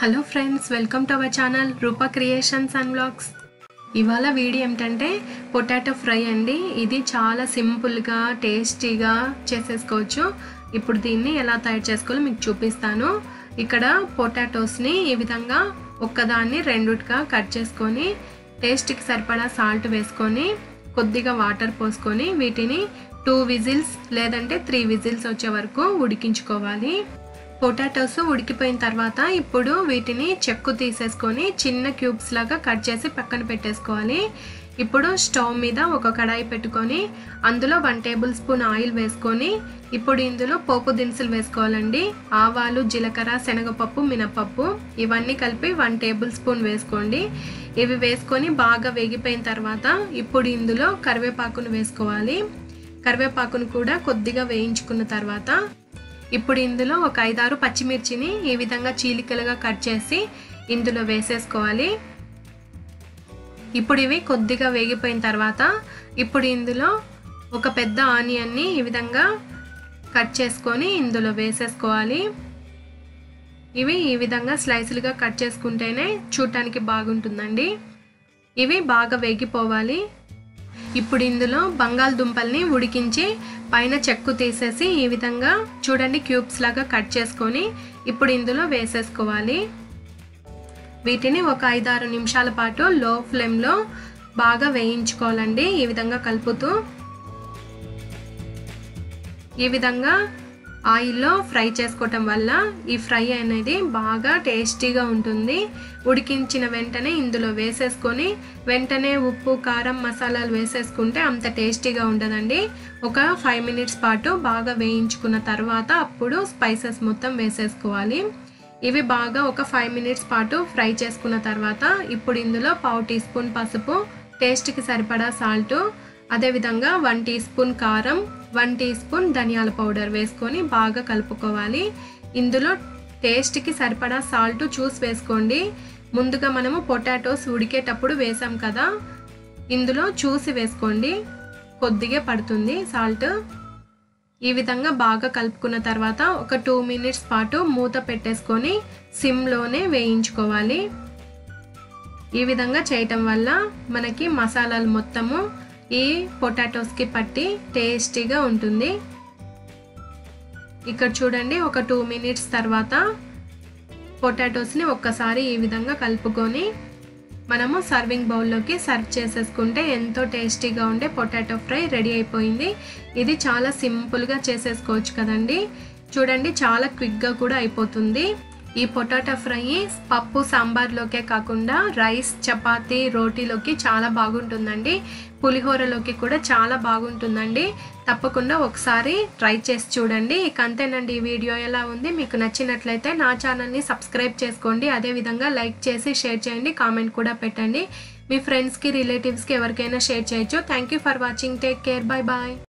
hello friends welcome to our channel Rupa creations and blogs ఇవాళ video ఏమిటంటే potato fry అండి ఇది చాలా సింపుల్గా టేస్టీగా చేసేసుకోవచ్చు ఇప్పుడు దీన్ని ఎలా తయారు చేసుకోవాలో మీకు చూపిస్తాను ఇక్కడ పొటాటోస్ని ఈ విధంగా ఒక్కదాన్ని రెండుగా కట్ చేసుకొని టేస్ట్కి సరిపడా సాల్ట్ వేసుకొని కొద్దిగా వాటర్ పోసుకొని వీటిని టూ విజిల్స్ లేదంటే త్రీ విజిల్స్ వచ్చే వరకు ఉడికించుకోవాలి పొటాటోస్ ఉడికిపోయిన తర్వాత ఇప్పుడు వీటిని చెక్కు తీసేసుకొని చిన్న క్యూబ్స్ లాగా కట్ చేసి పక్కన పెట్టేసుకోవాలి ఇప్పుడు స్టవ్ మీద ఒక కడాయి పెట్టుకొని అందులో వన్ టేబుల్ స్పూన్ ఆయిల్ వేసుకొని ఇప్పుడు ఇందులో పోపు దినుసులు వేసుకోవాలండి ఆవాలు జీలకర్ర శనగపప్పు మినపప్పు ఇవన్నీ కలిపి వన్ టేబుల్ స్పూన్ వేసుకోండి ఇవి వేసుకొని బాగా వేగిపోయిన తర్వాత ఇప్పుడు ఇందులో కరివేపాకును వేసుకోవాలి కరివేపాకును కూడా కొద్దిగా వేయించుకున్న తర్వాత ఇప్పుడు ఇందులో ఒక ఐదారు పచ్చిమిర్చిని ఈ విధంగా చీలికలుగా కట్ చేసి ఇందులో వేసేసుకోవాలి ఇప్పుడు ఇవి కొద్దిగా వేగిపోయిన తర్వాత ఇప్పుడు ఇందులో ఒక పెద్ద ఆనియన్ని ఈ విధంగా కట్ చేసుకొని ఇందులో వేసేసుకోవాలి ఇవి ఈ విధంగా స్లైసులుగా కట్ చేసుకుంటేనే చూడటానికి బాగుంటుందండి ఇవి బాగా వేగిపోవాలి ఇప్పుడు ఇందులో బంగాళదుంపల్ని ఉడికించి పైన చెక్కు తీసేసి ఈ విధంగా చూడండి క్యూబ్స్ లాగా కట్ చేసుకొని ఇప్పుడు ఇందులో వేసేసుకోవాలి వీటిని ఒక ఐదారు నిమిషాల పాటు లో ఫ్లేమ్లో బాగా వేయించుకోవాలండి ఈ విధంగా కలుపుతూ ఈ విధంగా ఆయిల్లో ఫ్రై చేసుకోవటం వల్ల ఈ ఫ్రై అనేది బాగా టేస్టీగా ఉంటుంది ఉడికించిన వెంటనే ఇందులో వేసేసుకొని వెంటనే ఉప్పు కారం మసాలాలు వేసేసుకుంటే అంత టేస్టీగా ఉండదండి ఒక ఫైవ్ మినిట్స్ పాటు బాగా వేయించుకున్న తర్వాత అప్పుడు స్పైసెస్ మొత్తం వేసేసుకోవాలి ఇవి బాగా ఒక ఫైవ్ మినిట్స్ పాటు ఫ్రై చేసుకున్న తర్వాత ఇప్పుడు ఇందులో పావు టీ స్పూన్ పసుపు టేస్ట్కి సరిపడా సాల్టు అదేవిధంగా వన్ టీ స్పూన్ కారం వన్ టీ స్పూన్ ధనియాల పౌడర్ వేసుకొని బాగా కలుపుకోవాలి ఇందులో టేస్ట్కి సరిపడా సాల్ట్ చూసి వేసుకోండి ముందుగా మనము పొటాటోస్ ఉడికేటప్పుడు వేసాం కదా ఇందులో చూసి వేసుకోండి కొద్దిగా పడుతుంది సాల్ట్ ఈ విధంగా బాగా కలుపుకున్న తర్వాత ఒక టూ మినిట్స్ పాటు మూత పెట్టేసుకొని సిమ్లోనే వేయించుకోవాలి ఈ విధంగా చేయటం వల్ల మనకి మసాలాలు మొత్తము ఈ పొటాటోస్కి పట్టి టేస్టీగా ఉంటుంది ఇక్కడ చూడండి ఒక టూ మినిట్స్ తర్వాత పొటాటోస్ని ఒక్కసారి ఈ విధంగా కలుపుకొని మనము సర్వింగ్ బౌల్లోకి సర్వ్ చేసేసుకుంటే ఎంతో టేస్టీగా ఉండే పొటాటో ఫ్రై రెడీ అయిపోయింది ఇది చాలా సింపుల్గా చేసేసుకోవచ్చు కదండి చూడండి చాలా క్విక్గా కూడా అయిపోతుంది ఈ పొటాటో ఫ్రై పప్పు సాంబార్లోకే కాకుండా రైస్ చపాతీ రోటీలోకి చాలా బాగుంటుందండి పులిహోరలోకి కూడా చాలా బాగుంటుందండి తప్పకుండా ఒకసారి ట్రై చేసి చూడండి ఇక అంతేనండి ఈ వీడియో ఎలా ఉంది మీకు నచ్చినట్లయితే నా ఛానల్ని సబ్స్క్రైబ్ చేసుకోండి అదేవిధంగా లైక్ చేసి షేర్ చేయండి కామెంట్ కూడా పెట్టండి మీ ఫ్రెండ్స్కి రిలేటివ్స్కి ఎవరికైనా షేర్ చేయొచ్చు thank you for watching take care bye bye